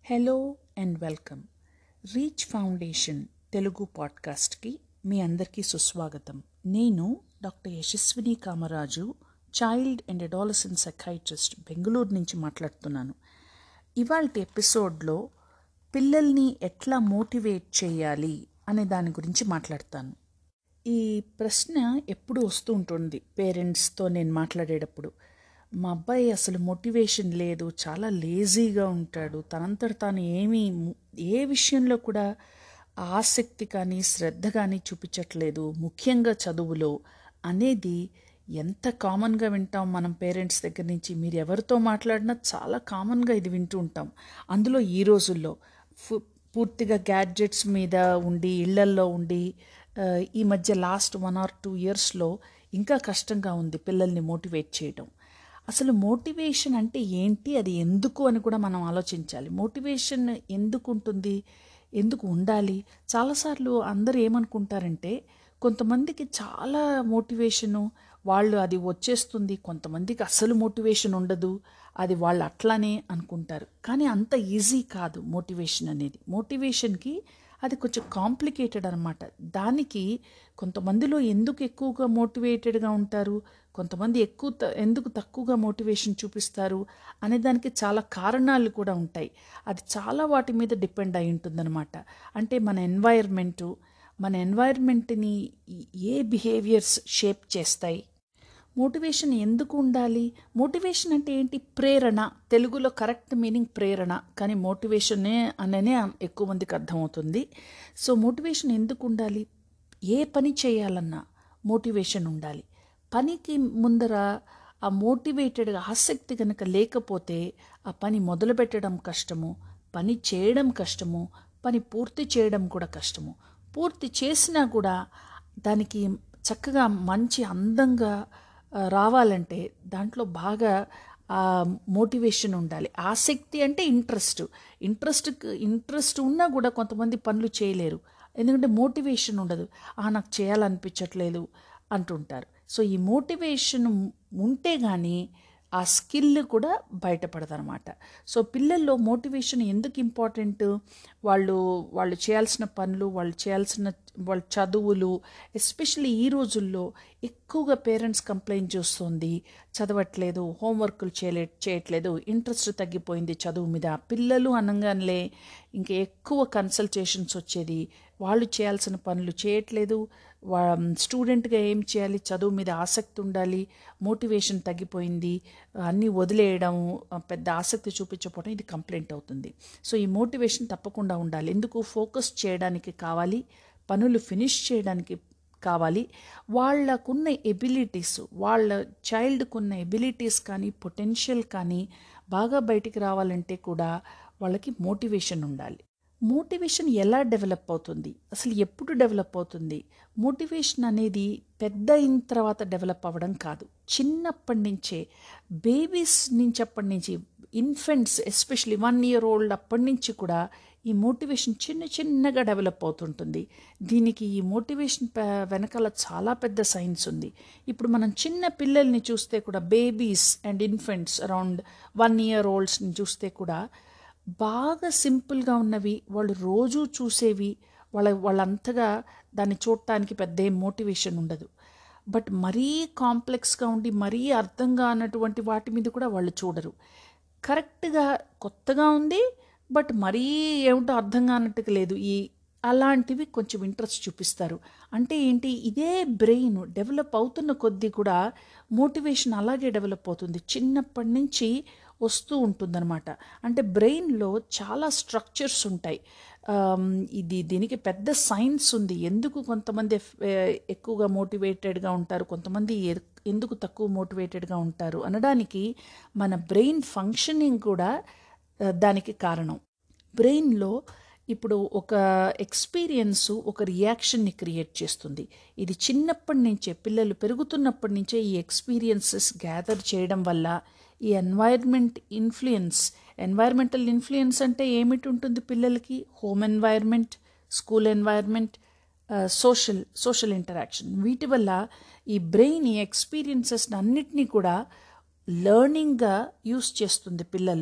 hello and welcome reach foundation Telugu పాడ్కాస్ట్కి మీ అందరికీ సుస్వాగతం నేను doctor Yashaswini Kamaraju child and adolescent psychiatrist Bengaluru నుంచి మాట్లాడుతున్నాను ఇవాళ ఎపిసోడ్లో పిల్లల్ని ఎట్లా మోటివేట్ చేయాలి అనే దాని గురించి మాట్లాడతాను ఈ ప్రశ్న ఎప్పుడు వస్తూ ఉంటుంది పేరెంట్స్తో నేను మాట్లాడేటప్పుడు మా అబ్బాయి అసలు మోటివేషన్ లేదు చాలా లేజీగా ఉంటాడు తనంతట తాను ఏమీ ఏ విషయంలో కూడా ఆసక్తి కానీ శ్రద్ధ కానీ చూపించట్లేదు ముఖ్యంగా చదువులో అనేది ఎంత కామన్గా వింటాం మనం పేరెంట్స్ దగ్గర నుంచి మీరు ఎవరితో మాట్లాడినా చాలా కామన్గా ఇది వింటూ ఉంటాం అందులో ఈ రోజుల్లో ఫు- పూర్తిగా గ్యాడ్జెట్స్ మీద ఉండి ఇళ్లల్లో ఉండి ఆ, ఈ మధ్య లాస్ట్ వన్ ఆర్ టూ ఇయర్స్లో ఇంకా కష్టంగా ఉంది పిల్లల్ని మోటివేట్ చేయడం అసలు మోటివేషన్ అంటే ఏంటి అది ఎందుకు అని కూడా మనం ఆలోచించాలి మోటివేషన్ ఎందుకు ఉంటుంది ఎందుకు ఉండాలి చాలాసార్లు అందరూ ఏమనుకుంటారంటే కొంతమందికి చాలా మోటివేషను వాళ్ళు అది వచ్చేస్తుంది కొంతమందికి అసలు మోటివేషన్ ఉండదు అది వాళ్ళు అట్లానే అనుకుంటారు కానీ అంత ఈజీ కాదు మోటివేషన్ అనేది మోటివేషన్కి అది కొంచెం కాంప్లికేటెడ్ అనమాట దానికి కొంతమందిలో ఎందుకు ఎక్కువగా మోటివేటెడ్గా ఉంటారు కొంతమంది ఎక్కువ త- ఎందుకు తక్కువగా మోటివేషన్ చూపిస్తారు అనే దానికి చాలా కారణాలు కూడా ఉంటాయి అది చాలా వాటి మీద డిపెండ్ అయి ఉంటుందన్నమాట అంటే మన ఎన్వైర్మెంటు మన ఎన్వైర్మెంట్ని ఏ బిహేవియర్స్ షేప్ చేస్తాయి మోటివేషన్ ఎందుకు ఉండాలి మోటివేషన్ అంటే ఏంటి ప్రేరణ తెలుగులో కరెక్ట్ మీనింగ్ ప్రేరణ కానీ మోటివేషనే అననే ఎక్కువ మందికి అర్థమవుతుంది సో మోటివేషన్ ఎందుకు ఉండాలి ఏ పని చేయాలన్నా మోటివేషన్ ఉండాలి పనికి ముందర ఆ మోటివేటెడ్గా ఆసక్తి కనుక లేకపోతే ఆ పని మొదలు పెట్టడం కష్టము పని చేయడం కష్టము పని పూర్తి చేయడం కూడా కష్టము పూర్తి చేసినా కూడా దానికి చక్కగా మంచి అందంగా ఆ, రావాలంటే దాంట్లో బాగా ఆ మోటివేషన్ ఉండాలి ఆసక్తి అంటే ఇంట్రెస్ట్ ఇంట్రెస్ట్ ఇంట్రెస్ట్ ఉన్నా కూడా కొంతమంది పనులు చేయలేరు ఎందుకంటే మోటివేషన్ ఉండదు ఆ నాకు చేయాలనిపించట్లేదు అంటుంటారు సో ఈ మోటివేషన్ ఉంటే కానీ ఆ స్కిల్ కూడా బయటపడదనమాట సో పిల్లల్లో మోటివేషన్ ఎందుకు ఇంపార్టెంట్ వాళ్ళు వాళ్ళు చేయాల్సిన పనులు వాళ్ళు చేయాల్సిన వాళ్ళ చదువులు ఎస్పెషల్లీ ఈ రోజుల్లో ఎక్కువగా పేరెంట్స్ కంప్లైంట్ చేస్తుంది చదవట్లేదు హోంవర్క్లు చేయలే చేయట్లేదు ఇంట్రెస్ట్ తగ్గిపోయింది చదువు మీద పిల్లలు అనగానే ఇంకా ఎక్కువ కన్సల్టేషన్స్ వచ్చేది వాళ్ళు చేయాల్సిన పనులు చేయట్లేదు వా స్టూడెంట్గా ఏం చేయాలి చదువు మీద ఆసక్తి ఉండాలి మోటివేషన్ తగ్గిపోయింది అన్నీ వదిలేయడం ఆ, పెద్ద ఆసక్తి చూపించకపోవడం ఇది కంప్లైంట్ అవుతుంది సో ఈ మోటివేషన్ తప్పకుండా ఉండాలి ఎందుకు ఫోకస్ చేయడానికి కావాలి పనులు ఫినిష్ చేయడానికి కావాలి వాళ్ళకున్న ఎబిలిటీస్ వాళ్ళ చైల్డ్కున్న ఎబిలిటీస్ కానీ పొటెన్షియల్ కానీ బాగా బయటికి రావాలంటే కూడా వాళ్ళకి మోటివేషన్ ఉండాలి మోటివేషన్ ఎలా డెవలప్ అవుతుంది అసలు ఎప్పుడు డెవలప్ అవుతుంది మోటివేషన్ అనేది పెద్ద అయిన తర్వాత డెవలప్ అవ్వడం కాదు చిన్నప్పటి నుంచే బేబీస్ నుంచి అప్పటి నుంచి infants especially one year old అప్పటి నుంచి కూడా ఈ మోటివేషన్ చిన్న చిన్నగా డెవలప్ అవుతుంటుంది దీనికి ఈ మోటివేషన్ ప- వెనకాల చాలా పెద్ద సైన్స్ ఉంది ఇప్పుడు మనం చిన్న పిల్లల్ని చూస్తే కూడా babies and infants around one year ఓల్డ్స్ని చూస్తే కూడా బాగా సింపుల్గా ఉన్నవి వాళ్ళు రోజూ చూసేవి వాళ్ళ వాళ్ళంతగా దాన్ని చూడటానికి పెద్ద ఏం మోటివేషన్ ఉండదు బట్ మరీ కాంప్లెక్స్గా ఉండి మరీ అర్థం కానటువంటి వాటి మీద కూడా వాళ్ళు చూడరు కరెక్ట్గా కొత్తగా ఉంది బట్ మరీ ఏమిటో అర్థం కానట్టుగా లేదు ఈ అలాంటివి కొంచెం ఇంట్రెస్ట్ చూపిస్తారు అంటే ఏంటి ఇదే బ్రెయిన్ డెవలప్ అవుతున్న కొద్దీ కూడా మోటివేషన్ అలాగే డెవలప్ అవుతుంది చిన్నప్పటి నుంచి వస్తూ ఉంటుందన్నమాట అంటే బ్రెయిన్లో చాలా స్ట్రక్చర్స్ ఉంటాయి ఆమ్, ఇది దీనికి పెద్ద సైన్స్ ఉంది ఎందుకు కొంతమంది ఎఫ్- ఏ, ఎక్కువగా మోటివేటెడ్గా ఉంటారు కొంతమంది ఎ- ఎందుకు తక్కువ మోటివేటెడ్గా ఉంటారు అనడానికి మన బ్రెయిన్ ఫంక్షనింగ్ కూడా ఆ, దానికి కారణం బ్రెయిన్లో ఇప్పుడు ఒక ఎక్స్పీరియన్స్ ఒక రియాక్షన్ని క్రియేట్ చేస్తుంది ఇది చిన్నప్పటి నుంచే పిల్లలు పెరుగుతున్నప్పటి నుంచే ఈ ఎక్స్పీరియన్సెస్ గ్యాదర్ చేయడం వల్ల ఈ ఎన్వైర్మెంట్ ఇన్ఫ్లుయెన్స్ ఎన్వైర్మెంటల్ ఇన్ఫ్లుయెన్స్ అంటే ఏమిటి ఉంటుంది పిల్లలకి home environment school environment social social interaction వీటి వల్ల ఈ బ్రెయిన్ ఈ ఎక్స్పీరియన్సెస్ అన్నిటినీ కూడా లెర్నింగ్గా యూస్ చేస్తుంది పిల్లల్లో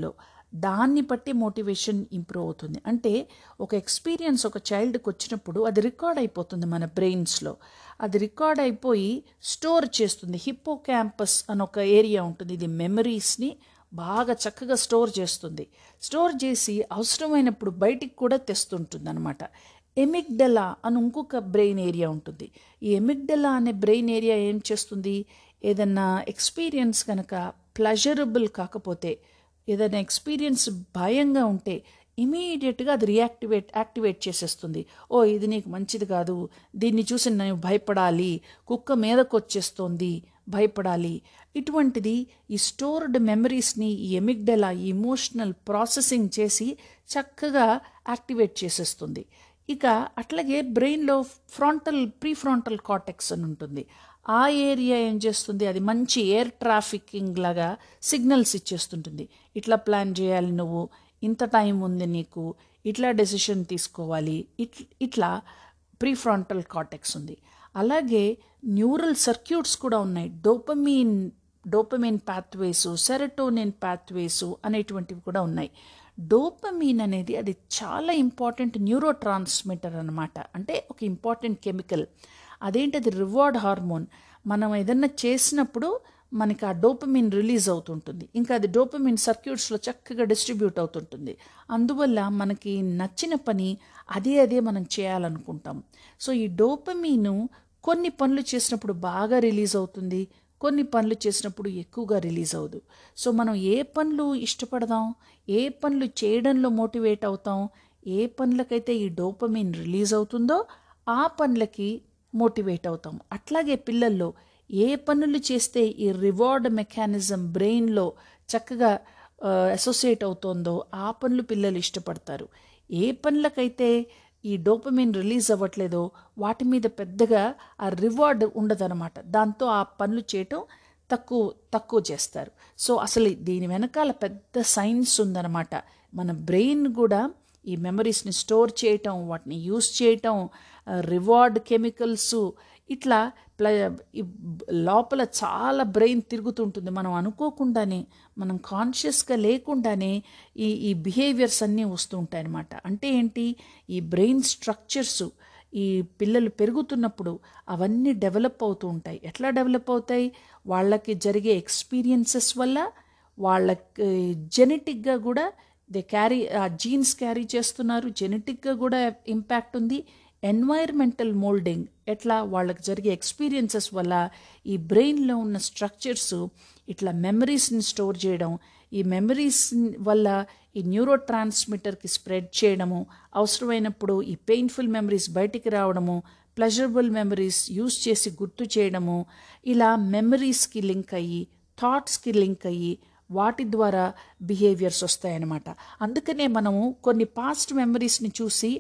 దాన్ని బట్టి మోటివేషన్ ఇంప్రూవ్ అవుతుంది అంటే ఒక ఎక్స్పీరియన్స్ ఒక చైల్డ్కి వచ్చినప్పుడు అది రికార్డ్ అయిపోతుంది మన బ్రెయిన్స్లో అది రికార్డ్ అయిపోయి స్టోర్ చేస్తుంది హిప్పో క్యాంపస్ అని ఒక ఏరియా ఉంటుంది ఇది మెమరీస్ని బాగా చక్కగా స్టోర్ చేస్తుంది స్టోర్ చేసి అవసరమైనప్పుడు బయటికి కూడా తెస్తుంటుంది అనమాట ఎమిగ్డలా అని ఇంకొక బ్రెయిన్ ఏరియా ఉంటుంది ఈ ఎమిగ్డలా అనే బ్రెయిన్ ఏరియా ఏం చేస్తుంది ఏదన్నా ఎక్స్పీరియన్స్ కనుక ప్లజరబుల్ కాకపోతే ఏదైనా ఎక్స్పీరియన్స్ భయంగా ఉంటే ఇమీడియట్గా అది రియాక్టివేట్ యాక్టివేట్ చేసేస్తుంది ఓ ఇది నీకు మంచిది కాదు దీన్ని చూసి నేను భయపడాలి కుక్క మీదకు వచ్చేస్తోంది భయపడాలి ఇటువంటిది ఈ స్టోర్డ్ మెమరీస్ని ఈ ఎమిగ్డెలా ఈ ఇమోషనల్ ప్రాసెసింగ్ చేసి చక్కగా యాక్టివేట్ చేసేస్తుంది ఇక అట్లాగే బ్రెయిన్లో ఫ్రాంటల్ ప్రీ ఫ్రాంటల్ కాటెక్స్ అని ఉంటుంది ఆ ఏరియా ఏం చేస్తుంది అది మంచి ఎయిర్ ట్రాఫికింగ్ లాగా సిగ్నల్స్ ఇచ్చేస్తుంటుంది ఇట్లా ప్లాన్ చేయాలి నువ్వు ఇంత టైం ఉంది నీకు ఇట్లా డెసిషన్ తీసుకోవాలి ఇట్ ఇట్లా ప్రీ ఫ్రాంటల్ కాటెక్స్ ఉంది అలాగే న్యూరల్ సర్క్యూట్స్ కూడా ఉన్నాయి dopamine dopamine pathways serotonin pathways అనేటువంటివి కూడా ఉన్నాయి డోపమీన్ అనేది అది చాలా ఇంపార్టెంట్ న్యూరో ట్రాన్స్మిటర్ అనమాట అంటే ఒక ఇంపార్టెంట్ కెమికల్ అదేంటది రివార్డ్ హార్మోన్ మనం ఏదన్నా చేసినప్పుడు మనకి ఆ డోపమిన్ రిలీజ్ అవుతుంటుంది ఇంకా అది డోపమిన్ సర్క్యూట్స్లో చక్కగా డిస్ట్రిబ్యూట్ అవుతుంటుంది అందువల్ల మనకి నచ్చిన పని అదే అదే మనం చేయాలనుకుంటాం సో ఈ డోపమీను కొన్ని పనులు చేసినప్పుడు బాగా రిలీజ్ అవుతుంది కొన్ని పనులు చేసినప్పుడు ఎక్కువగా రిలీజ్ అవ్వదు సో మనం ఏ పనులు ఇష్టపడదాం ఏ పనులు చేయడంలో మోటివేట్ అవుతాం ఏ పనులకైతే ఈ డోపమిన్ రిలీజ్ అవుతుందో ఆ పనులకి మోటివేట్ అవుతాం అట్లాగే పిల్లల్లో ఏ పనులు చేస్తే ఈ రివార్డ్ మెకానిజం బ్రెయిన్లో చక్కగా అసోసియేట్ అవుతోందో ఆ పనులు పిల్లలు ఇష్టపడతారు ఏ పనులకైతే ఈ డోపమిన్ రిలీజ్ అవ్వట్లేదో వాటి మీద పెద్దగా ఆ రివార్డ్ ఉండదన్నమాట దాంతో ఆ పనులు చేయటం తక్కువ తక్కువ చేస్తారు సో అసలు దీని వెనకాల పెద్ద సైన్స్ ఉందన్నమాట మన బ్రెయిన్ కూడా ఈ మెమరీస్ని స్టోర్ చేయటం వాటిని యూస్ చేయటం రివార్డ్ కెమికల్స్ ఇట్లా ప్ల ఈ లోపల చాలా బ్రెయిన్ తిరుగుతుంటుంది మనం అనుకోకుండానే మనం కాన్షియస్గా లేకుండానే ఈ ఈ బిహేవియర్స్ అన్నీ వస్తూ ఉంటాయి అన్నమాట అంటే ఏంటి ఈ బ్రెయిన్ స్ట్రక్చర్స్ ఈ పిల్లలు పెరుగుతున్నప్పుడు అవన్నీ డెవలప్ అవుతూ ఉంటాయి ఎట్లా డెవలప్ అవుతాయి వాళ్ళకి జరిగే ఎక్స్పీరియన్సెస్ వల్ల వాళ్ళకి జెనెటిక్గా కూడా దే క్యారీ ఆ జీన్స్ క్యారీ చేస్తున్నారు జెనెటిక్గా కూడా ఇంపాక్ట్ ఉంది ఎన్వైర్మెంటల్ మోల్డింగ్ ఎట్లా వాళ్ళకి జరిగే ఎక్స్పీరియన్సెస్ వల్ల ఈ బ్రెయిన్లో ఉన్న స్ట్రక్చర్స్ ఇట్లా మెమరీస్ని స్టోర్ చేయడం ఈ మెమరీస్ వల్ల ఈ న్యూరో ట్రాన్స్మిటర్కి స్ప్రెడ్ చేయడము అవసరమైనప్పుడు ఈ పెయిన్ఫుల్ మెమరీస్ బయటికి రావడము ప్లెజరబుల్ మెమరీస్ యూస్ చేసి గుర్తు చేయడము ఇలా మెమరీస్కి లింక్ అయ్యి థాట్స్కి లింక్ అయ్యి వాటి ద్వారా బిహేవియర్స్ వస్తాయన్నమాట అందుకనే మనము కొన్ని పాస్ట్ మెమరీస్ని చూసి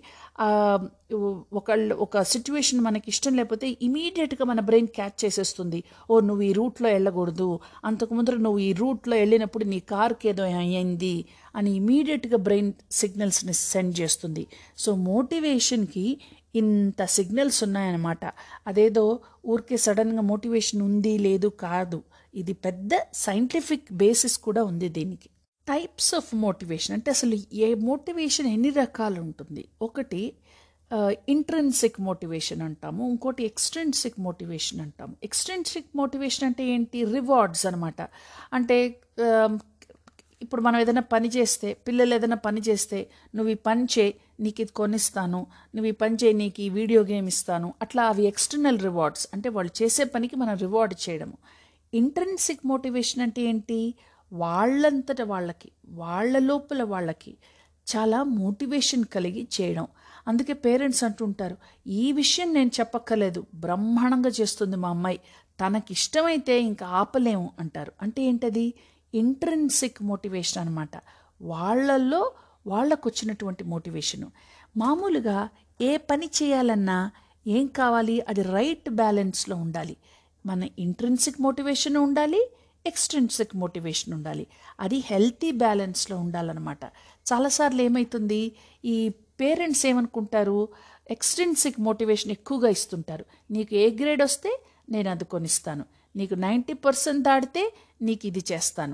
ఒకళ్ళు ఒక సిచ్యువేషన్ మనకి ఇష్టం లేకపోతే ఇమీడియట్గా మన బ్రెయిన్ క్యాచ్ చేసేస్తుంది ఓ నువ్వు ఈ రూట్లో వెళ్ళకూడదు అంతకు ముందర నువ్వు ఈ రూట్లో వెళ్ళినప్పుడు నీ కార్కి ఏదో అయ్యింది అని ఇమీడియట్గా బ్రెయిన్ సిగ్నల్స్ని సెండ్ చేస్తుంది సో మోటివేషన్కి ఇంత సిగ్నల్స్ ఉన్నాయన్నమాట అదేదో ఊరికే సడన్గా మోటివేషన్ ఉంది లేదు కాదు ఇది పెద్ద సైంటిఫిక్ బేసిస్ కూడా ఉంది దీనికి టైప్స్ ఆఫ్ మోటివేషన్ అంటే అసలు ఏ మోటివేషన్ ఎన్ని రకాలు ఉంటుంది ఒకటి ఇంట్రెన్సిక్ మోటివేషన్ అంటాము ఇంకోటి ఎక్స్ట్రెన్సిక్ మోటివేషన్ అంటాము ఎక్స్ట్రెన్సిక్ మోటివేషన్ అంటే ఏంటి రివార్డ్స్ అనమాట అంటే ఇప్పుడు మనం ఏదైనా పని చేస్తే పిల్లలు ఏదైనా పని చేస్తే నువ్వు ఈ పని చేయి నీకు ఇది కొనిస్తాను నువ్వు ఈ పని చేయి నీకు ఈ వీడియో గేమ్ ఇస్తాను అట్లా అవి ఎక్స్టర్నల్ రివార్డ్స్ అంటే వాళ్ళు చేసే పనికి మనం రివార్డ్ చేయడము ఇంట్రెన్సిక్ మోటివేషన్ అంటే ఏంటి వాళ్ళంతట వాళ్ళకి వాళ్ళ లోపల వాళ్ళకి చాలా మోటివేషన్ కలిగి చేయడం అందుకే పేరెంట్స్ అంటుంటారు ఈ విషయం నేను చెప్పక్కర్లేదు బ్రహ్మాండంగా చేస్తుంది మా అమ్మాయి తనకి ఇష్టమైతే ఇంకా ఆపలేము అంటారు అంటే ఏంటది ఇంట్రెన్సిక్ మోటివేషన్ అనమాట వాళ్ళల్లో వాళ్ళకు వచ్చినటువంటి మోటివేషను మామూలుగా ఏ పని చేయాలన్నా ఏం కావాలి అది రైట్ బ్యాలెన్స్లో ఉండాలి మన ఇంట్రెన్సిక్ మోటివేషన్ ఉండాలి ఎక్స్ట్రెన్సిక్ మోటివేషన్ ఉండాలి అది హెల్తీ బ్యాలెన్స్లో ఉండాలన్నమాట చాలాసార్లు ఏమవుతుంది ఈ పేరెంట్స్ ఏమనుకుంటారు ఎక్స్ట్రెన్సిక్ మోటివేషన్ ఎక్కువగా ఇస్తుంటారు నీకు ఏ గ్రేడ్ వస్తే నేను అది కొనిస్తాను నీకు నైంటీ పర్సెంట్ దాడితే నీకు ఇది చేస్తాను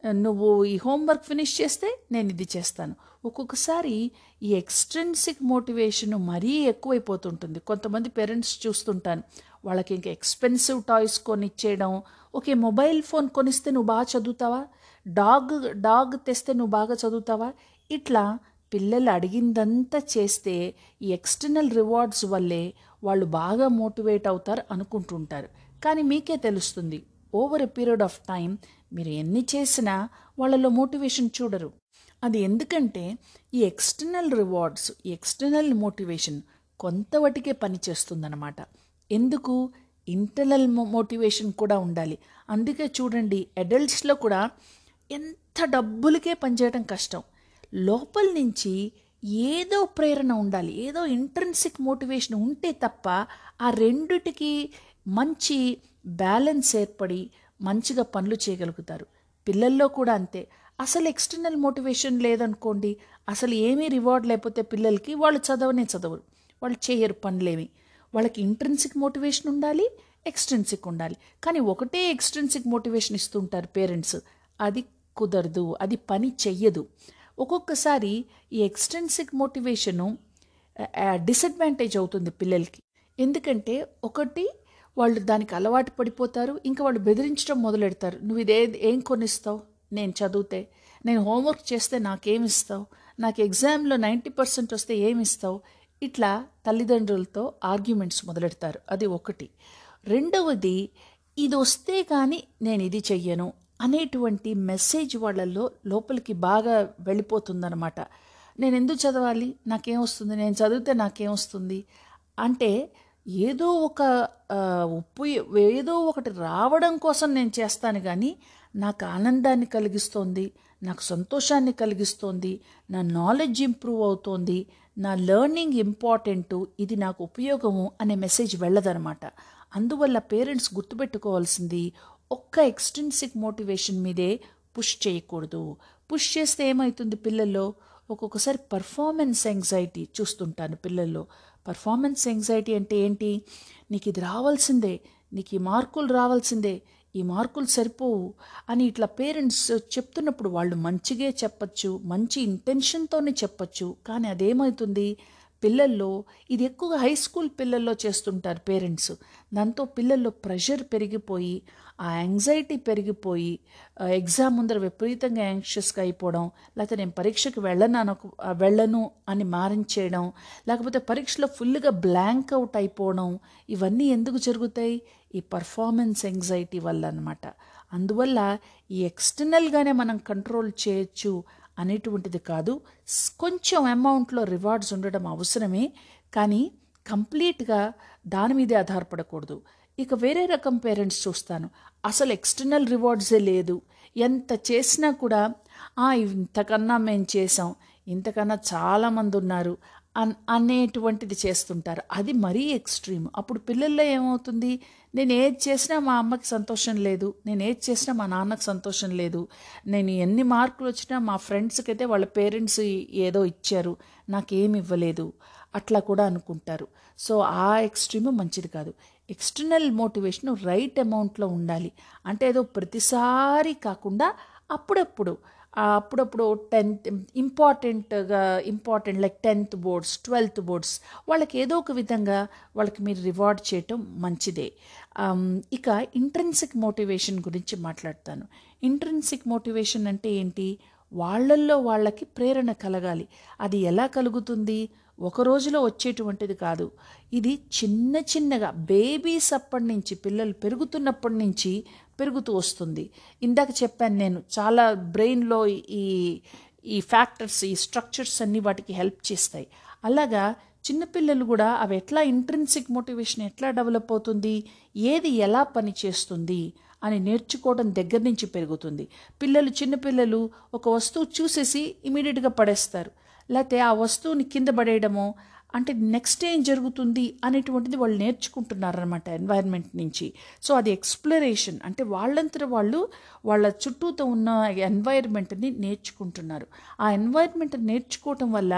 నువ్వు ఈ హోంవర్క్ ఫినిష్ చేస్తే నేను ఇది చేస్తాను ఒక్కొక్కసారి ఈ ఎక్స్ట్రెన్సిక్ మోటివేషన్ మరీ ఎక్కువైపోతుంటుంది కొంతమంది పేరెంట్స్ చూస్తుంటాను వాళ్ళకి ఇంకా ఎక్స్పెన్సివ్ టాయ్స్ కొనిచ్చేయడం ఓకే మొబైల్ ఫోన్ కొనిస్తే నువ్వు బాగా చదువుతావా డాగ్ డాగ్ తెస్తే నువ్వు బాగా చదువుతావా ఇట్లా పిల్లలు అడిగిందంతా చేస్తే ఈ ఎక్స్టర్నల్ రివార్డ్స్ వల్లే వాళ్ళు బాగా మోటివేట్ అవుతారు అనుకుంటుంటారు కానీ మీకే తెలుస్తుంది over a period of time మీరు ఎన్ని చేసినా వాళ్ళలో మోటివేషన్ చూడరు అది ఎందుకంటే ఈ ఎక్స్టర్నల్ రివార్డ్స్ ఈ ఎక్స్టర్నల్ మోటివేషన్ కొంతవటికే పనిచేస్తుందన్నమాట ఎందుకు ఇంటర్నల్ మోటివేషన్ కూడా ఉండాలి అందుకే చూడండి అడల్ట్స్లో కూడా ఎంత డబ్బులకే పనిచేయడం కష్టం లోపల నుంచి ఏదో ప్రేరణ ఉండాలి ఏదో ఇంట్రెన్సిక్ మోటివేషన్ ఉంటే తప్ప ఆ రెండిటికి మంచి బ్యాలెన్స్ ఏర్పడి మంచిగా పనులు చేయగలుగుతారు పిల్లల్లో కూడా అంతే అసలు ఎక్స్టర్నల్ మోటివేషన్ లేదనుకోండి అసలు ఏమీ రివార్డ్ లేకపోతే పిల్లలకి వాళ్ళు చదవనే చదవరు వాళ్ళు చేయరు పనులేమి వాళ్ళకి ఇంట్రెన్సిక్ మోటివేషన్ ఉండాలి ఎక్స్ట్రెన్సిక్ ఉండాలి కానీ ఒకటే ఎక్స్ట్రెన్సిక్ మోటివేషన్ ఇస్తుంటారు పేరెంట్స్ అది కుదరదు అది పని చెయ్యదు ఒక్కొక్కసారి ఈ ఎక్స్ట్రెన్సిక్ మోటివేషను డిసడ్వాంటేజ్ అవుతుంది పిల్లలకి ఎందుకంటే ఒకటి వాళ్ళు దానికి అలవాటు పడిపోతారు ఇంకా వాళ్ళు బెదిరించడం మొదలెడతారు నువ్వు ఇదే ఏం కొనిస్తావు నేను చదివితే నేను హోంవర్క్ చేస్తే నాకేమిస్తావు నాకు ఎగ్జామ్లో నైంటీ పర్సెంట్ వస్తే ఏమిస్తావు ఇట్లా తల్లిదండ్రులతో ఆర్గ్యుమెంట్స్ మొదలెడతారు అది ఒకటి రెండవది ఇది వస్తే కానీ నేను ఇది చెయ్యను అనేటువంటి మెసేజ్ వాళ్ళల్లో లోపలికి బాగా వెళ్ళిపోతుందన్నమాట నేను ఎందుకు చదవాలి నాకేం వస్తుంది నేను చదివితే నాకేం వస్తుంది అంటే ఏదో ఒక ఉప్పు ఏదో ఒకటి రావడం కోసం నేను చేస్తాను కానీ నాకు ఆనందాన్ని కలిగిస్తోంది నాకు సంతోషాన్ని కలిగిస్తోంది నా నాలెడ్జ్ ఇంప్రూవ్ అవుతోంది నా లెర్నింగ్ ఇంపార్టెంటు ఇది నాకు ఉపయోగము అనే మెసేజ్ వెళ్ళదనమాట అందువల్ల పేరెంట్స్ గుర్తుపెట్టుకోవాల్సింది ఒక్క ఎక్స్టెన్సిక్ మోటివేషన్ మీదే పుష్ చేయకూడదు పుష్ చేస్తే ఏమవుతుంది పిల్లల్లో ఒక్కొక్కసారి పర్ఫార్మెన్స్ యాంగ్జైటీ చూస్తుంటాను పిల్లల్లో పర్ఫార్మెన్స్ యాంగ్జైటీ అంటే ఏంటి నీకు ఇది రావాల్సిందే నీకు ఈ మార్కులు రావాల్సిందే ఈ మార్కులు సరిపోవు అని ఇట్లా పేరెంట్స్ చెప్తున్నప్పుడు వాళ్ళు మంచిగా చెప్పచ్చు మంచి ఇంటెన్షన్తోనే చెప్పచ్చు కానీ అదేమవుతుంది పిల్లల్లో ఇది ఎక్కువగా హై స్కూల్ పిల్లల్లో చేస్తుంటారు పేరెంట్స్ దాంతో పిల్లల్లో ప్రెషర్ పెరిగిపోయి ఆ యాంగ్జైటీ పెరిగిపోయి ఎగ్జామ్ ముందర విపరీతంగా యాంగ్షియస్గా అయిపోవడం లేకపోతే నేను పరీక్షకు వెళ్ళను అనకు వెళ్ళను అని మారించేయడం లేకపోతే పరీక్షలో ఫుల్గా బ్లాంక్ అవుట్ అయిపోవడం ఇవన్నీ ఎందుకు జరుగుతాయి ఈ పర్ఫార్మెన్స్ యాంగ్జైటీ వల్ల అనమాట అందువల్ల ఈ ఎక్స్టర్నల్గానే మనం కంట్రోల్ చేయొచ్చు అనేటువంటిది కాదు కొంచెం అమౌంట్లో రివార్డ్స్ ఉండడం అవసరమే కానీ కంప్లీట్గా దాని మీదే ఆధారపడకూడదు ఇక వేరే రకం పేరెంట్స్ చూస్తాను అసలు ఎక్స్టర్నల్ రివార్డ్సే లేదు ఎంత చేసినా కూడా ఇంతకన్నా మేము చేసాం ఇంతకన్నా చాలామంది ఉన్నారు అన్ అనేటువంటిది చేస్తుంటారు అది మరీ ఎక్స్ట్రీమ్ అప్పుడు పిల్లల్లో ఏమవుతుంది నేను ఏది చేసినా మా అమ్మకి సంతోషం లేదు నేను ఏది చేసినా మా నాన్నకి సంతోషం లేదు నేను ఎన్ని మార్కులు వచ్చినా మా ఫ్రెండ్స్కి అయితే వాళ్ళ పేరెంట్స్ ఏదో ఇచ్చారు నాకేమి ఇవ్వలేదు అట్లా కూడా అనుకుంటారు సో ఆ ఎక్స్ట్రీమ్ మంచిది కాదు ఎక్స్టర్నల్ మోటివేషన్ రైట్ అమౌంట్లో ఉండాలి అంటే ఏదో ప్రతిసారి కాకుండా అప్పుడప్పుడు అప్పుడప్పుడు టెన్త్ ఇంపార్టెంట్గా important like tenth boards twelfth boards వాళ్ళకి ఏదో ఒక విధంగా వాళ్ళకి మీరు రివార్డ్ చేయటం మంచిదే ఇక ఇంట్రెన్సిక్ మోటివేషన్ గురించి మాట్లాడతాను ఇంట్రెన్సిక్ మోటివేషన్ అంటే ఏంటి వాళ్ళల్లో వాళ్ళకి ప్రేరణ కలగాలి అది ఎలా కలుగుతుంది ఒక రోజులో వచ్చేటువంటిది కాదు ఇది చిన్న చిన్నగా బేబీస్ అప్పటి నుంచి పిల్లలు పెరుగుతున్నప్పటి నుంచి పెరుగుతూ వస్తుంది ఇందాక చెప్పాను నేను చాలా బ్రెయిన్లో ఈ ఈ ఫ్యాక్టర్స్ ఈ స్ట్రక్చర్స్ అన్నీ వాటికి హెల్ప్ చేస్తాయి అలాగా చిన్నపిల్లలు కూడా అవి ఎట్లా ఇంట్రెన్సిక్ మోటివేషన్ ఎట్లా డెవలప్ అవుతుంది ఏది ఎలా పని చేస్తుంది అని నేర్చుకోవడం దగ్గర నుంచి పెరుగుతుంది పిల్లలు చిన్నపిల్లలు ఒక వస్తువు చూసేసి ఇమీడియట్గా పడేస్తారు లేకపోతే ఆ వస్తువుని కింద పడేయడమో అంటే నెక్స్ట్ ఏం జరుగుతుంది అనేటువంటిది వాళ్ళు నేర్చుకుంటున్నారనమాట ఎన్వైర్న్మెంట్ నుంచి సో అది ఎక్స్ప్లరేషన్ అంటే వాళ్ళంతట వాళ్ళు వాళ్ళ చుట్టూతో ఉన్న ఎన్వైర్న్మెంట్ని నేర్చుకుంటున్నారు ఆ ఎన్వైర్న్మెంట్ నేర్చుకోవటం వల్ల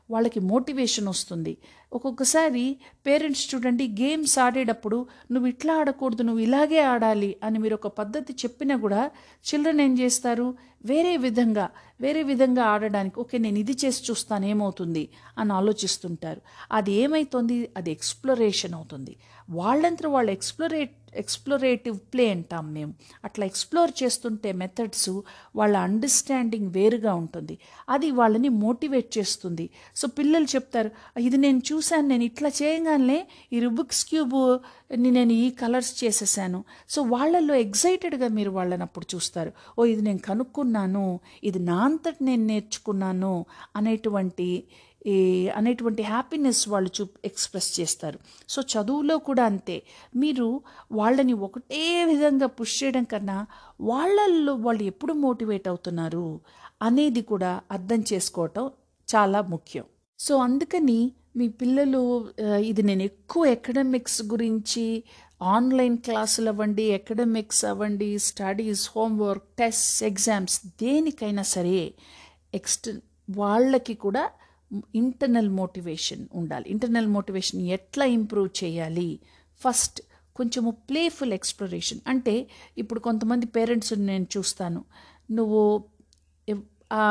వాళ్ళకి మోటివేషన్ వస్తుంది ఒక్కొక్కసారి పేరెంట్స్ చూడండి గేమ్స్ ఆడేటప్పుడు నువ్వు ఇట్లా ఆడకూడదు నువ్వు ఇలాగే ఆడాలి అని మీరు ఒక పద్ధతి చెప్పినా కూడా చిల్డ్రన్ ఏం చేస్తారు వేరే విధంగా వేరే విధంగా ఆడడానికి ఓకే నేను ఇది చేసి చూస్తాను ఏమవుతుంది అని ఆలోచిస్తుంటారు అది ఏమవుతుంది అది ఎక్స్ప్లోరేషన్ అవుతుంది వాళ్ళంతా వాళ్ళు ఎక్స్ప్లోరేట్ ఎక్స్ప్లోరేటివ్ ప్లే అంటాం మేము అట్లా ఎక్స్ప్లోర్ చేస్తుంటే మెథడ్స్ వాళ్ళ అండర్స్టాండింగ్ వేరుగా ఉంటుంది అది వాళ్ళని మోటివేట్ చేస్తుంది సో పిల్లలు చెప్తారు ఇది నేను చూశాను నేను ఇట్లా చేయగానే ఈ రుబిక్స్ క్యూబ్ నేను ఈ కలర్స్ చేసేసాను సో వాళ్ళల్లో ఎగ్జైటెడ్గా మీరు వాళ్ళని అప్పుడు చూస్తారు ఓ ఇది నేను కనుక్కున్నాను ఇది నా అంతటి నేను నేర్చుకున్నాను అనేటువంటి ఈ అనేటువంటి హ్యాపీనెస్ వాళ్ళు చూ ఎక్స్ప్రెస్ చేస్తారు సో చదువులో కూడా అంతే మీరు వాళ్ళని ఒకటే విధంగా పుష్ చేయడం కన్నా వాళ్ళల్లో వాళ్ళు ఎప్పుడు మోటివేట్ అవుతున్నారు అనేది కూడా అర్థం చేసుకోవటం చాలా ముఖ్యం సో అందుకని మీ పిల్లలు ఆ, ఇది నేను ఎక్కువ ఎకడమిక్స్ గురించి ఆన్లైన్ క్లాసులు అవ్వండి ఎకడమిక్స్ అవ్వండి స్టడీస్ హోంవర్క్ టెస్ట్ ఎగ్జామ్స్ దేనికైనా సరే ఎక్స్ట్ వాళ్ళకి కూడా ఇంటర్నల్ మోటివేషన్ ఉండాలి ఇంటర్నల్ మోటివేషన్ ఎట్లా ఇంప్రూవ్ చేయాలి ఫస్ట్ కొంచెము ప్లేఫుల్ ఎక్స్ప్లోరేషన్ అంటే ఇప్పుడు కొంతమంది పేరెంట్స్ నేను చూస్తాను నువ్వు ఎవ్- ఆ,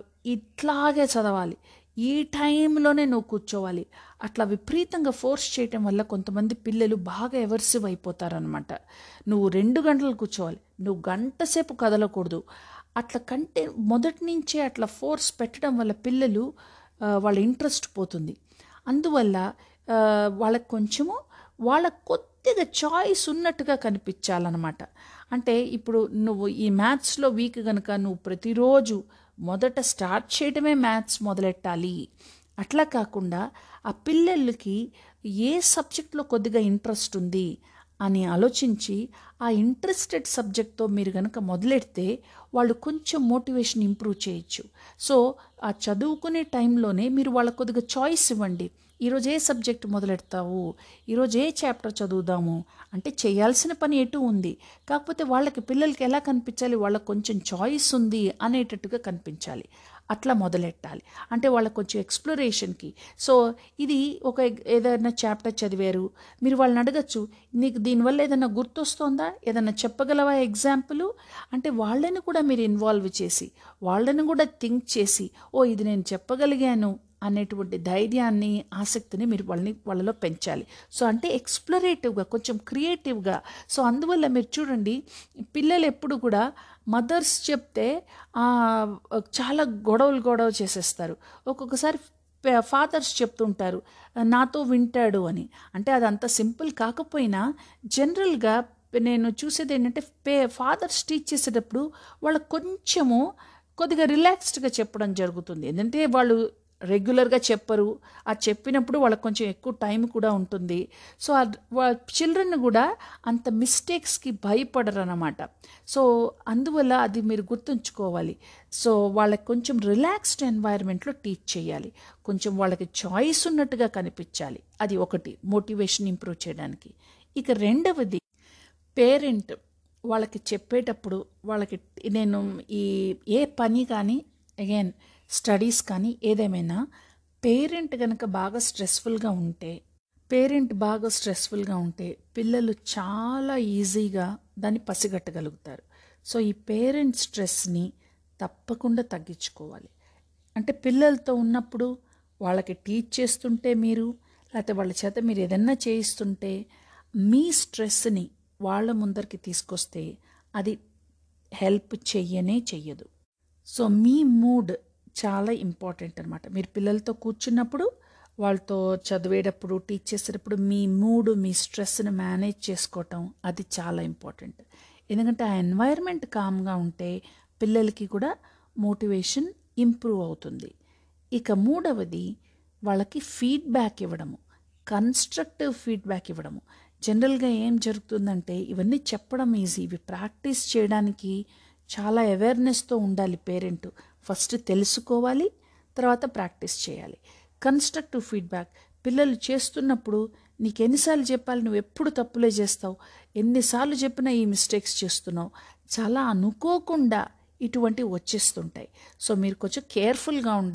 ఇట్లాగే చదవాలి ఈ టైంలోనే నువ్వు కూర్చోవాలి అట్లా విపరీతంగా ఫోర్స్ చేయటం వల్ల కొంతమంది పిల్లలు బాగా ఎవర్సివ్ అయిపోతారనమాట నువ్వు రెండు గంటలు కూర్చోవాలి నువ్వు గంట సేపు కదలకూడదు అట్లా కంటే మొదటి నుంచే అట్లా ఫోర్స్ పెట్టడం వల్ల పిల్లలు ఆ, వాళ్ళ ఇంట్రెస్ట్ పోతుంది అందువల్ల ఆ, వాళ్ళకి కొంచెము వాళ్ళ కొద్దిగా చాయిస్ ఉన్నట్టుగా కనిపించాలన్నమాట అంటే ఇప్పుడు నువ్వు ఈ మ్యాథ్స్లో వీక్ కనుక నువ్వు ప్రతిరోజు మొదట స్టార్ట్ చేయడమే మ్యాథ్స్ మొదలెట్టాలి అట్లా కాకుండా ఆ పిల్లలకి ఏ సబ్జెక్ట్లో కొద్దిగా ఇంట్రెస్ట్ ఉంది అని ఆలోచించి ఆ ఇంట్రెస్టెడ్ సబ్జెక్ట్తో మీరు కనుక మొదలెడితే వాళ్ళు కొంచెం మోటివేషన్ ఇంప్రూవ్ చేయొచ్చు సో ఆ చదువుకునే టైంలోనే మీరు వాళ్ళకు కొద్దిగా చాయిస్ ఇవ్వండి ఈరోజు ఏ సబ్జెక్ట్ మొదలెడతావు ఈరోజు ఏ చాప్టర్ చదువుదాము అంటే చేయాల్సిన పని ఎటు ఉంది కాకపోతే వాళ్ళకి పిల్లలకి ఎలా కనిపించాలి వాళ్ళకి కొంచెం చాయిస్ ఉంది అనేటట్టుగా కనిపించాలి అట్లా మొదలెట్టాలి అంటే వాళ్ళకి కొంచెం ఎక్స్ప్లోరేషన్కి సో ఇది ఒక ఏదైనా చాప్టర్ చదివారు మీరు వాళ్ళని అడగచ్చు నీకు దీనివల్ల ఏదైనా గుర్తొస్తుందా ఏదైనా చెప్పగలవా ఎగ్జాంపుల్ అంటే వాళ్ళని కూడా మీరు ఇన్వాల్వ్ చేసి వాళ్ళని కూడా థింక్ చేసి ఓ ఇది నేను చెప్పగలిగాను అనేటువంటి ధైర్యాన్ని ఆసక్తిని మీరు వాళ్ళని వాళ్ళలో పెంచాలి సో అంటే ఎక్స్ప్లోరేటివ్గా కొంచెం క్రియేటివ్గా సో అందువల్ల మీరు చూడండి పిల్లలు ఎప్పుడు కూడా మదర్స్ చెప్తే ఆ, చాలా గొడవలు గొడవ చేసేస్తారు ఒక్కొక్కసారి ఫాదర్స్ చెప్తుంటారు నాతో వింటాడు అని అంటే అది అంత సింపుల్ కాకపోయినా జనరల్గా నేను చూసేది ఏంటంటే పే ఫాదర్స్ టీచ్ చేసేటప్పుడు వాళ్ళకు కొంచెము కొద్దిగా రిలాక్స్డ్గా చెప్పడం జరుగుతుంది ఎందుకంటే వాళ్ళు రెగ్యులర్గా చెప్పరు ఆ చెప్పినప్పుడు వాళ్ళకి కొంచెం ఎక్కువ టైం కూడా ఉంటుంది సో చిల్డ్రన్ కూడా అంత మిస్టేక్స్కి భయపడరు అన్నమాట సో అందువల్ల అది మీరు గుర్తుంచుకోవాలి సో వాళ్ళకి కొంచెం రిలాక్స్డ్ ఎన్వైర్న్మెంట్లో టీచ్ చేయాలి కొంచెం వాళ్ళకి చాయిస్ ఉన్నట్టుగా కనిపించాలి అది ఒకటి మోటివేషన్ ఇంప్రూవ్ చేయడానికి ఇక రెండవది పేరెంట్ వాళ్ళకి చెప్పేటప్పుడు వాళ్ళకి నేను ఈ ఏ పని కానీ అగైన్ స్టడీస్ కానీ ఏదేమైనా పేరెంట్ కనుక బాగా స్ట్రెస్ఫుల్గా ఉంటే పేరెంట్ బాగా స్ట్రెస్ఫుల్గా ఉంటే పిల్లలు చాలా ఈజీగా దాన్ని పసిగట్టగలుగుతారు సో ఈ పేరెంట్ స్ట్రెస్ని తప్పకుండా తగ్గించుకోవాలి అంటే పిల్లలతో ఉన్నప్పుడు వాళ్ళకి టీచ్ చేస్తుంటే మీరు లేకపోతే వాళ్ళ చేత మీరు ఏదన్నా చేయిస్తుంటే మీ స్ట్రెస్ని వాళ్ళ ముందరికి తీసుకొస్తే అది హెల్ప్ చెయ్యనే చెయ్యదు సో మీ మూడ్ చాలా ఇంపార్టెంట్ అనమాట మీరు పిల్లలతో కూర్చున్నప్పుడు వాళ్ళతో చదివేటప్పుడు టీచ్ చేసేటప్పుడు మీ మూడ్ మీ స్ట్రెస్ని మేనేజ్ చేసుకోవటం అది చాలా ఇంపార్టెంట్ ఎందుకంటే ఆ ఎన్వైర్న్మెంట్ కామ్గా ఉంటే పిల్లలకి కూడా మోటివేషన్ ఇంప్రూవ్ అవుతుంది ఇక మూడవది వాళ్ళకి ఫీడ్బ్యాక్ ఇవ్వడము కన్స్ట్రక్టివ్ ఫీడ్బ్యాక్ ఇవ్వడము జనరల్గా ఏం జరుగుతుందంటే ఇవన్నీ చెప్పడం ఈజీ ఇవి ప్రాక్టీస్ చేయడానికి చాలా అవేర్నెస్తో ఉండాలి పేరెంట్ ఫస్ట్ తెలుసుకోవాలి తర్వాత ప్రాక్టీస్ చేయాలి కన్స్ట్రక్టివ్ ఫీడ్బ్యాక్ పిల్లలు చేస్తున్నప్పుడు నీకు ఎన్నిసార్లు చెప్పాలి నువ్వు ఎప్పుడు తప్పులే చేస్తావు ఎన్నిసార్లు చెప్పినా ఈ మిస్టేక్స్ చేస్తున్నావు చాలా అనుకోకుండా ఇటువంటివి వచ్చేస్తుంటాయి సో మీరు కొంచెం కేర్ఫుల్గా ఉండాలి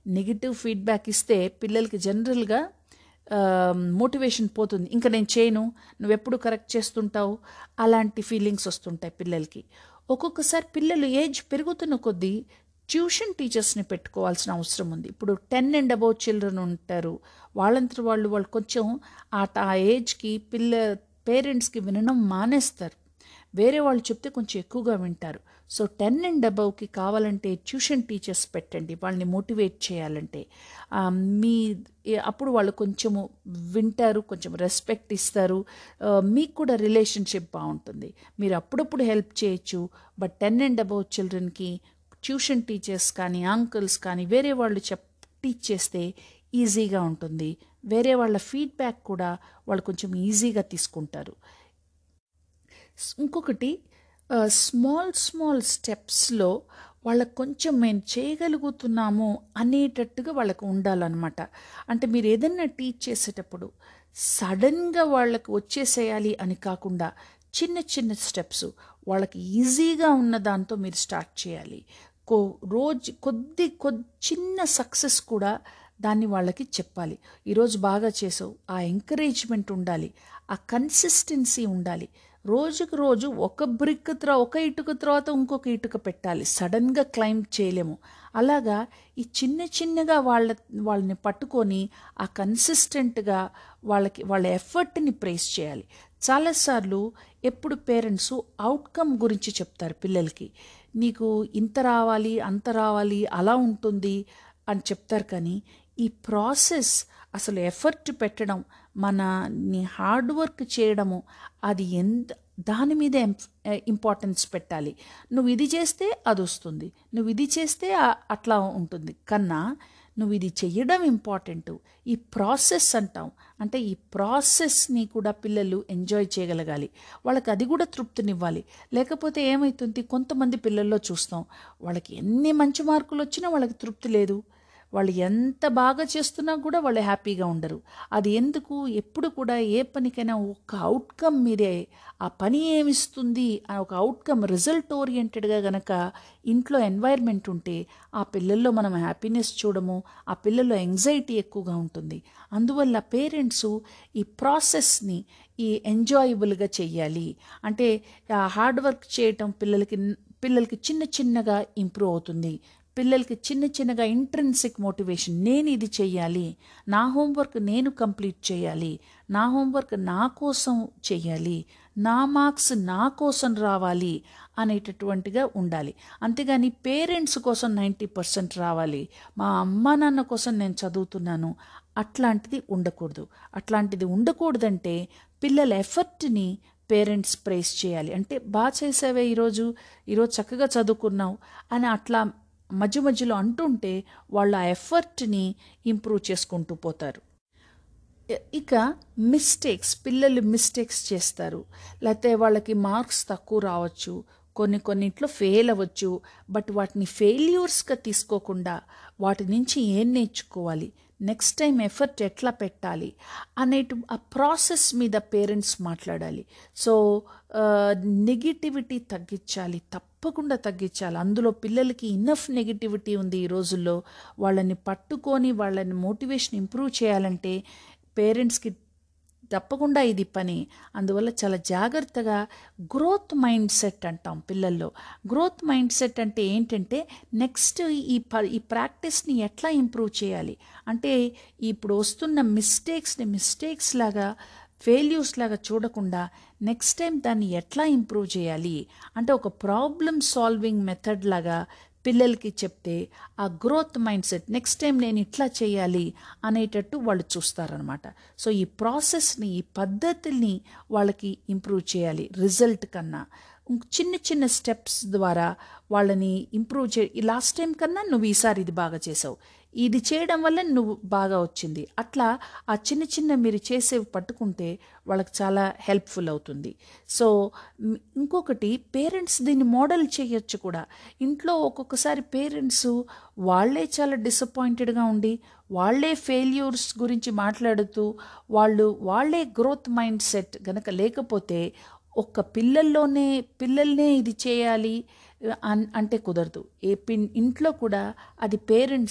నెగిటివ్ ఫీడ్బ్యాక్ ఇస్తే పిల్లలకి జనరల్గా మోటివేషన్ పోతుంది ఇంకా నేను చేయను నువ్వెప్పుడు కరెక్ట్ చేస్తుంటావు అలాంటి ఫీలింగ్స్ వస్తుంటాయి పిల్లలకి ఒక్కొక్కసారి పిల్లలు ఏజ్ పెరుగుతున్న కొద్దీ ట్యూషన్ టీచర్స్ని పెట్టుకోవాల్సిన అవసరం ఉంది ఇప్పుడు టెన్ అండ్ అబౌవ్ చిల్డ్రన్ ఉంటారు వాళ్ళంతా వాళ్ళు వాళ్ళు కొంచెం ఆ ఆ ఏజ్కి పిల్ల పేరెంట్స్కి వినడం మానేస్తారు వేరే వాళ్ళు చెప్తే కొంచెం ఎక్కువగా వింటారు సో టెన్ అండ్ అబవ్కి కావాలంటే ట్యూషన్ టీచర్స్ పెట్టండి వాళ్ళని మోటివేట్ చేయాలంటే ఆ, మీ ఏ- అప్పుడు వాళ్ళు కొంచెము వింటారు కొంచెం రెస్పెక్ట్ ఇస్తారు ఆ, మీకు కూడా రిలేషన్షిప్ బాగుంటుంది మీరు అప్పుడప్పుడు హెల్ప్ చేయొచ్చు బట్ టెన్ అండ్ అబవ్ చిల్డ్రన్కి ట్యూషన్ టీచర్స్ కానీ అంకుల్స్ కానీ వేరే వాళ్ళు చెప్ టీచ్ చేస్తే ఈజీగా ఉంటుంది వేరే వాళ్ళ ఫీడ్బ్యాక్ కూడా వాళ్ళు కొంచెం ఈజీగా తీసుకుంటారు స్- ఇంకొకటి స్మాల్ స్మాల్ స్టెప్స్లో వాళ్ళకు కొంచెం మేము చేయగలుగుతున్నాము అనేటట్టుగా వాళ్ళకు ఉండాలన్నమాట అంటే మీరు ఏదన్నా టీచ్ చేసేటప్పుడు సడన్గా వాళ్ళకు వచ్చేసేయాలి అని కాకుండా చిన్న చిన్న స్టెప్స్ వాళ్ళకి ఈజీగా ఉన్న దాంతో మీరు స్టార్ట్ చేయాలి కో రోజు కొద్ది కొద్ది చిన్న సక్సెస్ కూడా దాన్ని వాళ్ళకి చెప్పాలి ఈరోజు బాగా చేసావు ఆ ఎంకరేజ్మెంట్ ఉండాలి ఆ కన్సిస్టెన్సీ ఉండాలి రోజుకు రోజు ఒక బ్రిక్ తర్వాత ఒక ఇటుక తర్వాత ఇంకొక ఇటుక పెట్టాలి సడన్గా క్లైంబ్ చేయలేము అలాగా ఈ చిన్న చిన్నగా వాళ్ళ వాళ్ళని పట్టుకొని ఆ కన్సిస్టెంట్గా వాళ్ళకి వాళ్ళ ఎఫర్ట్ని ప్రేస్ చేయాలి చాలాసార్లు ఎప్పుడు పేరెంట్స్ అవుట్కమ్ గురించి చెప్తారు పిల్లలకి నీకు ఇంత రావాలి అంత రావాలి అలా ఉంటుంది అని చెప్తారు కానీ ఈ ప్రాసెస్ అసలు ఎఫర్ట్ పెట్టడం మన నీ హార్డ్ వర్క్ చేయడము అది ఎంత దాని మీద ఇంపార్టెన్స్ పెట్టాలి నువ్వు ఇది చేస్తే అది వస్తుంది నువ్వు ఇది చేస్తే ఆ- అట్లా ఉంటుంది కన్నా నువ్వు ఇది చెయ్యడం ఇంపార్టెంట్ ఈ ప్రాసెస్ అంటాం అంటే ఈ ప్రాసెస్ని కూడా పిల్లలు ఎంజాయ్ చేయగలగాలి వాళ్ళకి అది కూడా తృప్తినివ్వాలి లేకపోతే ఏమవుతుంది కొంతమంది పిల్లల్లో చూస్తాం వాళ్ళకి ఎన్ని మంచి మార్కులు వచ్చినా వాళ్ళకి తృప్తి లేదు వాళ్ళు ఎంత బాగా చేస్తున్నా కూడా వాళ్ళు హ్యాపీగా ఉండరు అది ఎందుకు ఎప్పుడు కూడా ఏ పనికైనా ఒక అవుట్కమ్ మీదే ఆ పని ఏమిస్తుంది ఆ ఒక అవుట్కమ్ రిజల్ట్ ఓరియంటెడ్గా గనక ఇంట్లో ఎన్వైర్న్మెంట్ ఉంటే ఆ పిల్లల్లో మనం హ్యాపీనెస్ చూడము ఆ పిల్లల్లో ఎంగ్జైటీ ఎక్కువగా ఉంటుంది అందువల్ల పేరెంట్స్ ఈ ప్రాసెస్ని ఈ ఎంజాయబుల్గా చెయ్యాలి అంటే ఆ హార్డ్ వర్క్ చేయటం పిల్లలకి పిల్లలకి చిన్న చిన్నగా ఇంప్రూవ్ అవుతుంది పిల్లలకి చిన్న చిన్నగా ఇంట్రెన్సిక్ మోటివేషన్ నేను ఇది చెయ్యాలి నా హోంవర్క్ నేను కంప్లీట్ చేయాలి నా హోంవర్క్ నా కోసం చెయ్యాలి నా మార్క్స్ నా కోసం రావాలి అనేటటువంటిగా ఉండాలి అంతేగాని పేరెంట్స్ కోసం నైంటీ పర్సెంట్ రావాలి మా అమ్మ నాన్న కోసం నేను చదువుతున్నాను అట్లాంటిది ఉండకూడదు అట్లాంటిది ఉండకూడదంటే పిల్లల ఎఫర్ట్ని పేరెంట్స్ ప్రైజ్ చేయాలి అంటే బాగా చేసావే ఈరోజు ఈరోజు చక్కగా చదువుకున్నావు అని అట్లా మధ్య మధ్యలో అంటుంటే వాళ్ళ ఆ ఎఫర్ట్ని ఇంప్రూవ్ చేసుకుంటూ పోతారు ఇ- ఇక మిస్టేక్స్ పిల్లలు మిస్టేక్స్ చేస్తారు లేకపోతే వాళ్ళకి మార్క్స్ తక్కువ రావచ్చు కొన్ని కొన్నిట్లో ఫెయిల్ అవ్వచ్చు బట్ వాటిని ఫెయిల్యూర్స్గా తీసుకోకుండా వాటి నుంచి ఏం నేర్చుకోవాలి నెక్స్ట్ టైం ఎఫర్ట్ ఎట్లా పెట్టాలి అనేటు ఆ ప్రాసెస్ మీద పేరెంట్స్ మాట్లాడాలి సో నెగిటివిటీ తగ్గించాలి తప్పకుండా తగ్గించాలి అందులో పిల్లలకి ఇన్నఫ్ నెగిటివిటీ ఉంది ఈ రోజుల్లో వాళ్ళని పట్టుకొని వాళ్ళని మోటివేషన్ ఇంప్రూవ్ చేయాలంటే పేరెంట్స్కి తప్పకుండా ఇది పని అందువల్ల చాలా జాగ్రత్తగా గ్రోత్ మైండ్ సెట్ అంటాం పిల్లల్లో గ్రోత్ మైండ్ సెట్ అంటే ఏంటంటే నెక్స్ట్ ఈ ప ఈ ప్రాక్టీస్ని ఎట్లా ఇంప్రూవ్ చేయాలి అంటే ఇప్పుడు వస్తున్న మిస్టేక్స్ని మిస్టేక్స్ లాగా ఫెయిల్యూర్స్ లాగా చూడకుండా నెక్స్ట్ టైం దాన్ని ఎట్లా ఇంప్రూవ్ చేయాలి అంటే ఒక ప్రాబ్లమ్ సాల్వింగ్ మెథడ్ లాగా పిల్లలకి చెప్తే ఆ growth mindset next time నేను ఇట్లా చేయాలి అనేటట్టు వాళ్ళు చూస్తారనమాట సో ఈ ప్రాసెస్ని ఈ పద్ధతుల్ని వాళ్ళకి ఇంప్రూవ్ చేయాలి రిజల్ట్ కన్నా ఇంక చిన్న చిన్న స్టెప్స్ ద్వారా వాళ్ళని ఇంప్రూవ్ చే ఈ లాస్ట్ టైం కన్నా నువ్వు ఈసారి ఇది బాగా చేసావు ఇది చేయడం వల్ల నువ్వు బాగా వచ్చింది అట్లా ఆ చిన్న చిన్న మీరు చేసేవి పట్టుకుంటే వాళ్ళకి చాలా హెల్ప్ఫుల్ అవుతుంది సో మ్, ఇంకొకటి పేరెంట్స్ దీన్ని మోడల్ చేయొచ్చు కూడా ఇంట్లో ఒక్కొక్కసారి పేరెంట్స్ వాళ్ళే చాలా డిసప్పాయింటెడ్గా ఉండి వాళ్ళే ఫెయిల్యూర్స్ గురించి మాట్లాడుతూ వాళ్ళు వాళ్ళే గ్రోత్ మైండ్ సెట్ గనక లేకపోతే ఒక్క పిల్లల్లోనే పిల్లల్నే ఇది చేయాలి అన్ అంటే కుదరదు ఏ పిన్ ఇంట్లో కూడా అది పేరెంట్స్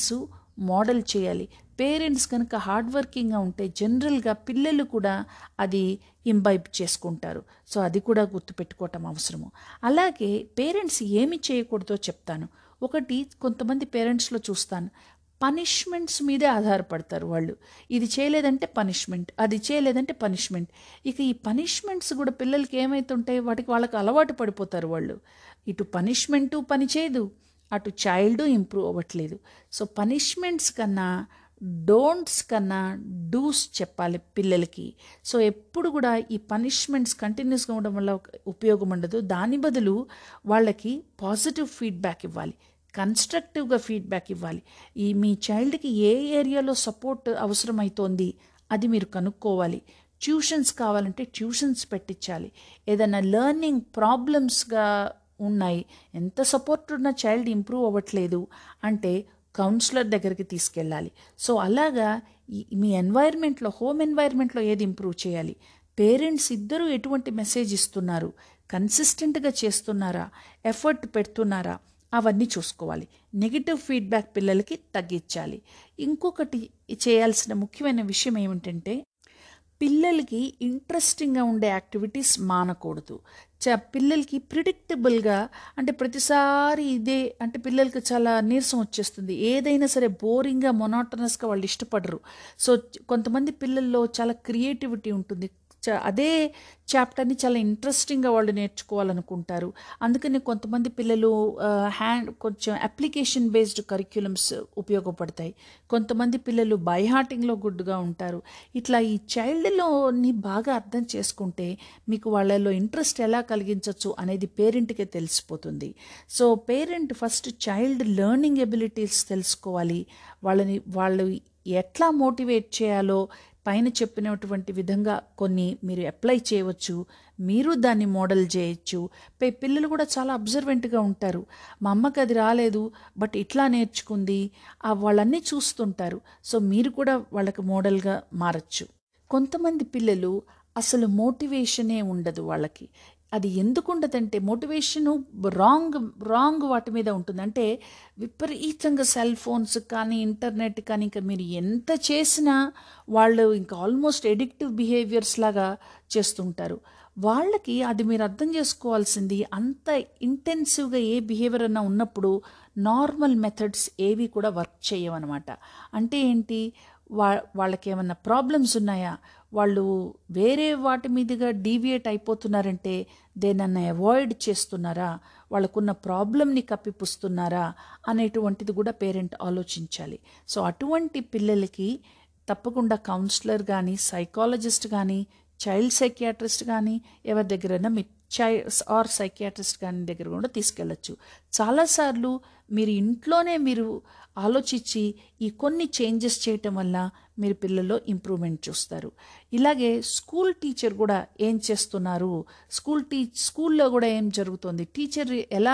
మోడల్ చేయాలి పేరెంట్స్ కనుక హార్డ్ వర్కింగ్గా ఉంటే జనరల్గా పిల్లలు కూడా అది ఇంబైబ్ చేసుకుంటారు సో అది కూడా గుర్తుపెట్టుకోవటం అవసరము అలాగే పేరెంట్స్ ఏమి చేయకూడదో చెప్తాను ఒకటి కొంతమంది పేరెంట్స్లో చూస్తాను పనిష్మెంట్స్ మీదే ఆధారపడతారు వాళ్ళు ఇది చేయలేదంటే పనిష్మెంట్ అది చేయలేదంటే పనిష్మెంట్ ఇక ఈ పనిష్మెంట్స్ కూడా పిల్లలకి ఏమైతుంటాయి వాటికి వాళ్ళకి అలవాటు పడిపోతారు వాళ్ళు ఇటు పనిష్మెంటు పని చేయదు అటు చైల్డ్ ఇంప్రూవ్ అవ్వట్లేదు సో పనిష్మెంట్స్ కన్నా డోంట్స్ కన్నా డూస్ చెప్పాలి పిల్లలకి సో ఎప్పుడు కూడా ఈ పనిష్మెంట్స్ కంటిన్యూస్గా ఉండడం వల్ల ఉపయోగం ఉండదు దాని బదులు వాళ్ళకి పాజిటివ్ ఫీడ్బ్యాక్ ఇవ్వాలి కన్స్ట్రక్టివ్గా ఫీడ్బ్యాక్ ఇవ్వాలి ఈ మీ చైల్డ్కి ఏ ఏరియాలో సపోర్ట్ అవసరమవుతోంది అది మీరు కనుక్కోవాలి ట్యూషన్స్ కావాలంటే ట్యూషన్స్ పెట్టించాలి ఏదైనా లెర్నింగ్ ప్రాబ్లమ్స్గా ఉన్నాయి ఎంత సపోర్ట్ ఉన్న చైల్డ్ ఇంప్రూవ్ అవ్వట్లేదు అంటే కౌన్సిలర్ దగ్గరికి తీసుకెళ్ళాలి సో అలాగా మీ ఎన్వైర్న్మెంట్లో హోమ్ ఎన్వైర్న్మెంట్లో ఏది ఇంప్రూవ్ చేయాలి పేరెంట్స్ ఇద్దరూ ఎటువంటి మెసేజ్ ఇస్తున్నారు కన్సిస్టెంట్గా చేస్తున్నారా ఎఫర్ట్ పెడుతున్నారా అవన్నీ చూసుకోవాలి నెగిటివ్ ఫీడ్బ్యాక్ పిల్లలకి తగ్గించాలి ఇంకొకటి చేయాల్సిన ముఖ్యమైన విషయం ఏమిటంటే పిల్లలకి ఇంట్రెస్టింగ్గా ఉండే యాక్టివిటీస్ మానకూడదు చ పిల్లలకి ప్రిడిక్టబుల్గా అంటే ప్రతిసారి ఇదే అంటే పిల్లలకి చాలా నీరసం వచ్చేస్తుంది ఏదైనా సరే బోరింగ్గా మొనాటనస్గా వాళ్ళు ఇష్టపడరు సో కొంతమంది పిల్లల్లో చాలా క్రియేటివిటీ ఉంటుంది అదే చాప్టర్ని చాలా ఇంట్రెస్టింగ్గా వాళ్ళు నేర్చుకోవాలనుకుంటారు అందుకని కొంతమంది పిల్లలు హ్యాండ్ కొంచెం అప్లికేషన్ బేస్డ్ కరిక్యులమ్స్ ఉపయోగపడతాయి కొంతమంది పిల్లలు బైహార్టింగ్లో గుడ్గా ఉంటారు ఇట్లా ఈ చైల్డ్లోని బాగా అర్థం చేసుకుంటే మీకు వాళ్ళలో ఇంట్రెస్ట్ ఎలా కలిగించవచ్చు అనేది పేరెంట్కే తెలిసిపోతుంది so parent first child learning abilities తెలుసుకోవాలి వాళ్ళని వాళ్ళు ఎట్లా మోటివేట్ చేయాలో పైన చెప్పినటువంటి విధంగా కొన్ని మీరు అప్లై చేయవచ్చు మీరు దాన్ని మోడల్ చేయొచ్చు పిల్లలు కూడా చాలా అబ్జర్వెంట్గా ఉంటారు మా అమ్మకి అది రాలేదు బట్ ఇట్లా నేర్చుకుంది వాళ్ళన్నీ చూస్తుంటారు సో మీరు కూడా వాళ్ళకి మోడల్గా మారచ్చు కొంతమంది పిల్లలు అసలు మోటివేషనే ఉండదు వాళ్ళకి అది ఎందుకు ఉండదంటే మోటివేషను రాంగ్ రాంగ్ వాటి మీద ఉంటుంది అంటే విపరీతంగా సెల్ ఫోన్స్ కానీ ఇంటర్నెట్ కానీ ఇంకా మీరు ఎంత చేసినా వాళ్ళు ఇంకా ఆల్మోస్ట్ ఎడిక్టివ్ బిహేవియర్స్ లాగా చేస్తుంటారు వాళ్ళకి అది మీరు అర్థం చేసుకోవాల్సింది అంత ఇంటెన్సివ్గా ఏ బిహేవియర్ అన్నా ఉన్నప్పుడు నార్మల్ మెథడ్స్ ఏవి కూడా వర్క్ చేయవన్నమాట అంటే ఏంటి వా వాళ్ళకి ఏమన్నా ప్రాబ్లమ్స్ ఉన్నాయా వాళ్ళు వేరే వాటి మీదుగా డీవియేట్ అయిపోతున్నారంటే దేనన్నా అవాయిడ్ చేస్తున్నారా వాళ్ళకున్న ప్రాబ్లమ్ని కప్పిపుస్తున్నారా అనేటువంటిది కూడా పేరెంట్ ఆలోచించాలి సో అటువంటి పిల్లలకి తప్పకుండా కౌన్సిలర్ కానీ సైకాలజిస్ట్ కానీ చైల్డ్ సైకియాట్రిస్ట్ కానీ ఎవరి దగ్గరైనా మీ చై ఆర్ సైకియాట్రిస్ట్ కానీ దగ్గర కూడా తీసుకెళ్ళచ్చు చాలాసార్లు మీరు ఇంట్లోనే మీరు ఆలోచించి ఈ కొన్ని చేంజెస్ చేయటం వల్ల మీరు పిల్లల్లో ఇంప్రూవ్మెంట్ చూస్తారు ఇలాగే స్కూల్ టీచర్ కూడా ఏం చేస్తున్నారు స్కూల్ టీ స్కూల్లో కూడా ఏం జరుగుతుంది టీచర్ ఎలా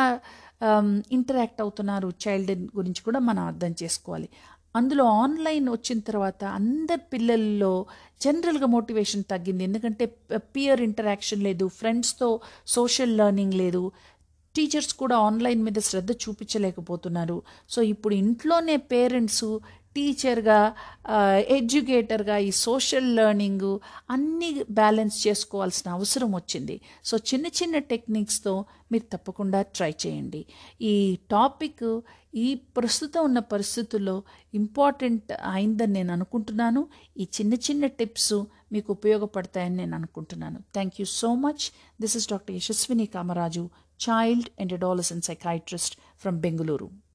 ఇంటరాక్ట్ అవుతున్నారు చైల్డ్ గురించి కూడా మనం అర్థం చేసుకోవాలి అందులో ఆన్లైన్ వచ్చిన తర్వాత అందరి పిల్లల్లో జనరల్గా మోటివేషన్ తగ్గింది ఎందుకంటే పియర్ ఇంటరాక్షన్ లేదు ఫ్రెండ్స్తో సోషల్ లెర్నింగ్ లేదు టీచర్స్ కూడా ఆన్లైన్ మీద శ్రద్ధ చూపించలేకపోతున్నారు సో ఇప్పుడు ఇంట్లోనే పేరెంట్స్ టీచర్గా ఎడ్యుకేటర్గా ఈ సోషల్ లెర్నింగ్ అన్నీ బ్యాలెన్స్ చేసుకోవాల్సిన అవసరం వచ్చింది సో చిన్న చిన్న టెక్నిక్స్తో మీరు తప్పకుండా ట్రై చేయండి ఈ టాపిక్ ఈ ప్రస్తుతం ఉన్న పరిస్థితుల్లో ఇంపార్టెంట్ అయిందని నేను అనుకుంటున్నాను ఈ చిన్న చిన్న టిప్స్ మీకు ఉపయోగపడతాయని నేను అనుకుంటున్నాను thank you so much this is doctor Yashaswini Kamaraju child and adolescent psychiatrist from Bengaluru